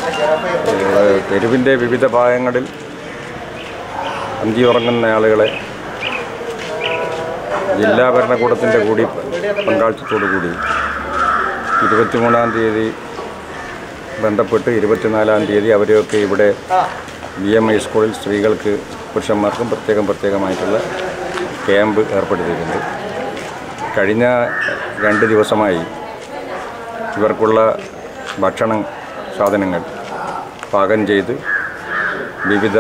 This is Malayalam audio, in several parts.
ഏഹ് തെരുവിൻ്റെ വിവിധ ഭാഗങ്ങളിൽ അന്തിയുറങ്ങുന്ന ആളുകളെ ജില്ലാ ഭരണകൂടത്തിൻ്റെ കൂടി പങ്കാളിത്തത്തോടു കൂടി ഇരുപത്തിമൂന്നാം തീയതി ബന്ധപ്പെട്ട് ഇരുപത്തിനാലാം തീയതി അവരെയൊക്കെ ഇവിടെ ബി എം ഐ സ്കൂളിൽ സ്ത്രീകൾക്ക് പുരുഷന്മാർക്കും പ്രത്യേകം പ്രത്യേകമായിട്ടുള്ള ക്യാമ്പ് ഏർപ്പെടുത്തിയിട്ടുണ്ട് കഴിഞ്ഞ രണ്ട് ദിവസമായി ഇവർക്കുള്ള ഭക്ഷണ സാധനങ്ങൾ പാകം ചെയ്ത് വിവിധ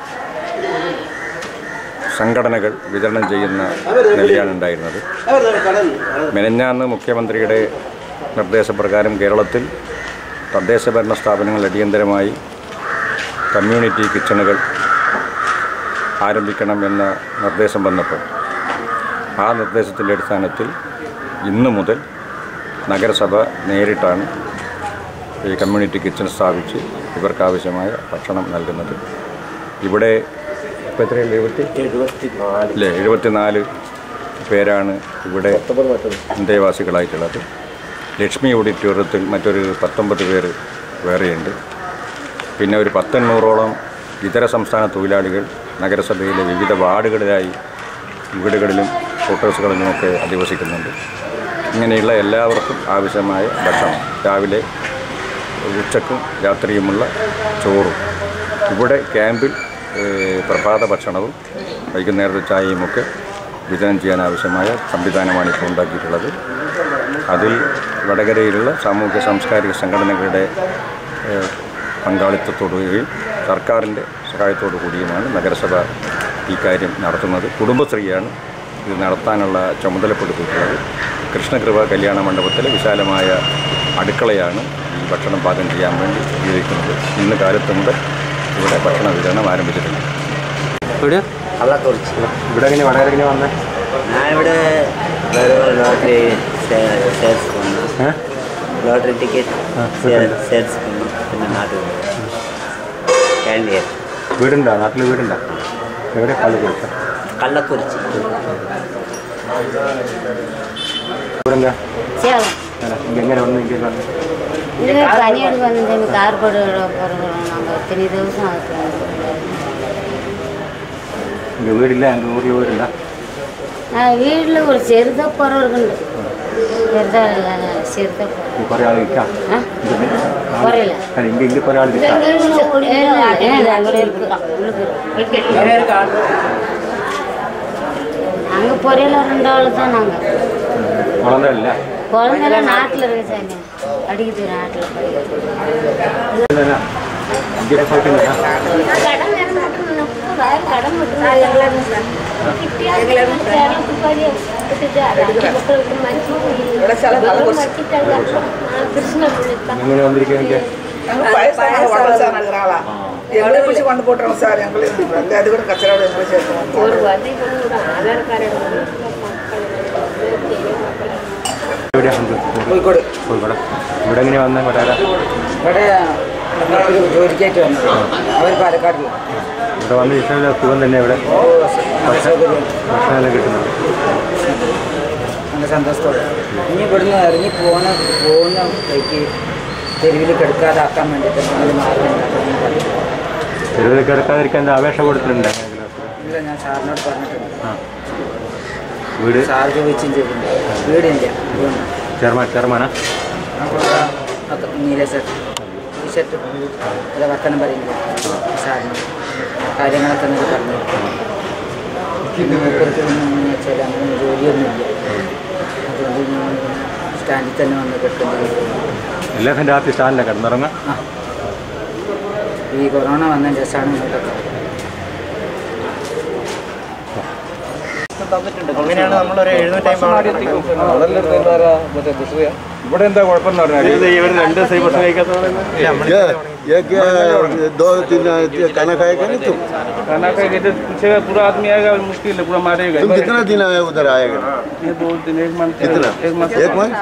സംഘടനകൾ വിതരണം ചെയ്യുന്ന നിലയാണ് ഉണ്ടായിരുന്നത് മെനഞ്ഞാന്ന് മുഖ്യമന്ത്രിയുടെ നിർദ്ദേശപ്രകാരം കേരളത്തിൽ തദ്ദേശ ഭരണ സ്ഥാപനങ്ങൾ അടിയന്തരമായി കമ്മ്യൂണിറ്റി കിച്ചണുകൾ ആരംഭിക്കണം എന്ന നിർദ്ദേശം വന്നപ്പോൾ ആ നിർദ്ദേശത്തിൻ്റെ അടിസ്ഥാനത്തിൽ ഇന്ന് മുതൽ നഗരസഭ നേരിട്ടാണ് ഈ കമ്മ്യൂണിറ്റി കിച്ചൺ സ്ഥാപിച്ച് ഇവർക്ക് ആവശ്യമായ ഭക്ഷണം നൽകുന്നത് ഇവിടെ ഇപ്പോൾ എത്രയുണ്ട് എഴുപത്തി അല്ലേ എഴുപത്തിനാല് പേരാണ് ഇവിടെ അന്തേവാസികളായിട്ടുള്ളത് ലക്ഷ്മി ഓഡിറ്റോറിയത്തിൽ മറ്റൊരു പത്തൊമ്പത് പേര് വേറെയുണ്ട് പിന്നെ ഒരു പത്തെണ്ണൂറോളം ഇതര സംസ്ഥാന തൊഴിലാളികൾ നഗരസഭയിലെ വിവിധ വാർഡുകളിലായി വീടുകളിലും ക്വാർട്ടേഴ്സുകളിലുമൊക്കെ അധിവസിക്കുന്നുണ്ട് ഇങ്ങനെയുള്ള എല്ലാവർക്കും ആവശ്യമായ ഭക്ഷണം രാവിലെ ഉച്ചക്കും രാത്രിയുമുള്ള ചോറും ഇവിടെ ക്യാമ്പിൽ ഏഹ്, പ്രഭാത ഭക്ഷണവും വൈകുന്നേരത്തെ ചായയുമൊക്കെ വിതരണം ചെയ്യാൻ ആവശ്യമായ സംവിധാനമാണ് ഇപ്പോൾ ഉണ്ടാക്കിയിട്ടുള്ളത് അതിൽ വടകരയിലുള്ള സാമൂഹ്യ സാംസ്കാരിക സംഘടനകളുടെ ഏഹ്, പങ്കാളിത്തത്തോടുകൂടിയും സർക്കാരിൻ്റെ സഹായത്തോടു കൂടിയുമാണ് നഗരസഭ ഈ കാര്യം നടത്തുന്നത് കുടുംബശ്രീയാണ് ഇത് നടത്താനുള്ള ചുമതലപ്പെടുത്തിയിട്ടുള്ളത് കൃഷ്ണകൃപ കല്യാണ മണ്ഡപത്തിലെ വിശാലമായ അടുക്കളയാണ് ഈ ഭക്ഷണം പാകം ചെയ്യാൻ വേണ്ടി ഉപയോഗിക്കുന്നത് ഇന്ന് കാലത്ത് മുതൽ ഇവിടെ ഭക്ഷണ വിതരണം ആരംഭിച്ചിട്ടുണ്ട് ഇവിടെ കള്ളക്കുറിച്ച് ഇവിടെ എങ്ങനെ വടകര എങ്ങനെ വന്നേ ഞാൻ ഇവിടെ ലോട്ടറി സെയിൽസ് பண்ணு ഏ? ലോട്ടറി ടിക്കറ്റ് ആ, വീട്ടിൽ. സെയിൽസ് பண்ணு പിന്നെ നാട്ടിൽ കാൻഡിയർ വീടുണ്ടോ നാട്ടിൽ വീടുണ്ടോ എവിടെ കള്ളുകുറിച്ച കള്ളക്കുറിച്ച് ഇവിടെന്താ சேலம் ഇங்க എങ്ങനെ വന്നു ഇന്ത്യയിൽ വന്നു இது பனியடு வந்து இந்த கார்போர்டு போகிறோம் நாங்கள் இத்தனை ദിവസം ஆகுது ഇங்க വീടില്ല എൻ്റെ ഊരിൽ വീടില്ല நான் வீட்டில் ஒரு ചെറുതപ്പുറം இருக்குണ്ട് ചെറുതാ ചെറുതപ്പുറം ഇനി കുറേ ആൾ നിൽക്കാം ആ കുറയില്ല അല്ല ഇங்க ഇங்க കുറേ ആൾ നിൽക്കാം அங்கே பொரியல ரெண்டு ஆள் தான் நாங்கள் കുളന്തല്ല குழந்தைலாம் நாட்டில் இருக்கு சாமி அடிக்குது நாட்டில் ഇന്ത്യയിലെ പോയിട്ടില്ല എങ്ങനെ വന്നിരിക്കുക എനിക്ക് எங்களை பிடிச்சி கொண்டு போட்டுறோம் சார் எங்களுக்கு அது கூட கச்சரோட எங்களை சேர்த்துவோம் എവിടെയാണ് കോഴിക്കോട് കോഴിക്കോട് ഇവിടെ എങ്ങനെയാ വന്നത് വടകര ഇവിടെ ഒരു ജോലിക്കായിട്ട് വന്നു അവർ പാലക്കാട്ടിൽ ഇവിടെ വന്ന് ഇഷ്ടമില്ല സുഖം തന്നെ ഇവിടെ ഭക്ഷണമെല്ലാം കിട്ടുന്നുണ്ട് നല്ല സന്തോഷത്തോടെ ഇനി ഇവിടുന്ന് ഇറങ്ങി പോകുന്ന പോകുന്ന വഴിക്ക് തെരുവിൽ കിടക്കാതാക്കാൻ വേണ്ടിയിട്ട് നമ്മൾ മാർഗം ഉണ്ടാക്കണം പറഞ്ഞു തെരുവിൽ കിടക്കാതിരിക്കാൻ എന്താ അപേക്ഷ കൊടുത്തിട്ടുണ്ട് ഇല്ല ഞാൻ സാറിനോട് പറഞ്ഞിട്ടുണ്ട് ആ വീട് സാർ ചോദിച്ചും ചെയ്തിട്ടുണ്ട് വീടില്ല അതുകൊണ്ട് ചെയർമാൻ ചെയർമാനാ അപ്പോൾ നീലേശ്വർ ടീഷർട്ട് അല്ല വർത്തനം പറയുന്നത് സാറിന് കാര്യങ്ങളൊക്കെ നിങ്ങൾ പറഞ്ഞു പിന്നെ മൂപ്പർക്ക് എങ്ങനെയാണെന്ന് വെച്ചാൽ അങ്ങനെ ജോലിയൊന്നുമില്ല അതുകൊണ്ട് ഞാൻ സ്റ്റാൻഡിൽ തന്നെ വന്ന് കിട്ടുന്നത് എല്ലാ ദിവസം രാത്രി സ്റ്റാൻഡിലാണ് കിടന്നിറങ്ങാം ആ ഈ കൊറോണ വന്നതിന് ശേഷമാണ് ഇങ്ങോട്ടൊക്കെ അങ്ങനെയാണ് നമ്മളൊരു എഴുന്നൂറ്റി ഇവിടെ എന്താ കുഴപ്പമെന്ന് പറഞ്ഞാൽ ഇവർ രണ്ട് ദിവസം ഭക്ഷണം കഴിക്കാത്ത एक दो तीन खाना खाएगा नहीं तुम खाना खाएंगे तो पीछे पूरा आदमी आएगा मुश्किल है पूरा मारेगा तुम कितना दिन आए उधर आएगा ये दो दिन एक मंथ कितना एक मंथ एक मंथ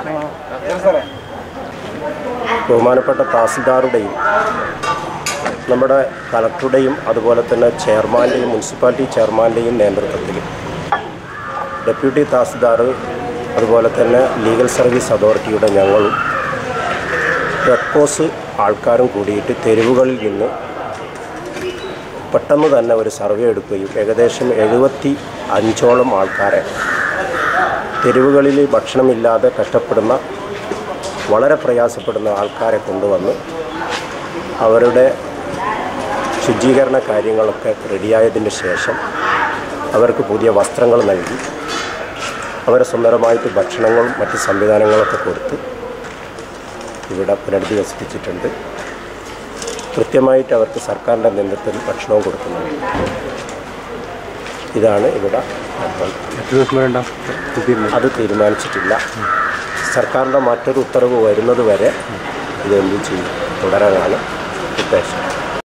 ബഹുമാനപ്പെട്ട തഹസിൽദാറുടെയും നമ്മുടെ കളക്ടറുടെയും അതുപോലെ തന്നെ ചെയർമാൻ്റെയും മുനിസിപ്പാലിറ്റി ചെയർമാൻ്റെയും നേതൃത്വത്തിൽ ഡെപ്യൂട്ടി തഹസിൽദാർ അതുപോലെ തന്നെ ലീഗൽ സർവീസ് അതോറിറ്റിയുടെ ഞങ്ങളും റെഡ് ക്രോസ് ആൾക്കാരും കൂടിയിട്ട് തെരുവുകളിൽ നിന്ന് പെട്ടെന്ന് തന്നെ ഒരു സർവേ എടുക്കുകയും ഏകദേശം എഴുപത്തി അഞ്ചോളം ആൾക്കാരെ തെരുവുകളിൽ ഭക്ഷണമില്ലാതെ കഷ്ടപ്പെടുന്ന വളരെ പ്രയാസപ്പെടുന്ന ആൾക്കാരെ കൊണ്ടുവന്ന് അവരുടെ ശുചീകരണ കാര്യങ്ങളൊക്കെ റെഡിയായതിന് ശേഷം അവർക്ക് പുതിയ വസ്ത്രങ്ങൾ നൽകി അവരെ സ്വന്തമായിട്ട് ഭക്ഷണങ്ങളും മറ്റ് സംവിധാനങ്ങളൊക്കെ കൊടുത്ത് ഇവിടെ പുനരധിവസിപ്പിച്ചിട്ടുണ്ട് കൃത്യമായിട്ട് അവർക്ക് സർക്കാരിൻ്റെ നേതൃത്വത്തിൽ ഭക്ഷണവും കൊടുക്കുന്നുണ്ട് ഇതാണ് ഇവിടെ നടന്നത്. എത്ര ദിവസം വരെ ഉണ്ടാവും തീരുമാനം അത് തീരുമാനിച്ചിട്ടില്ല സർക്കാരിൻ്റെ മറ്റൊരു ഉത്തരവ് വരുന്നത് വരെ ഇതെന്ത് ചെയ്യും തുടരാനാണ് ഉദ്ദേശം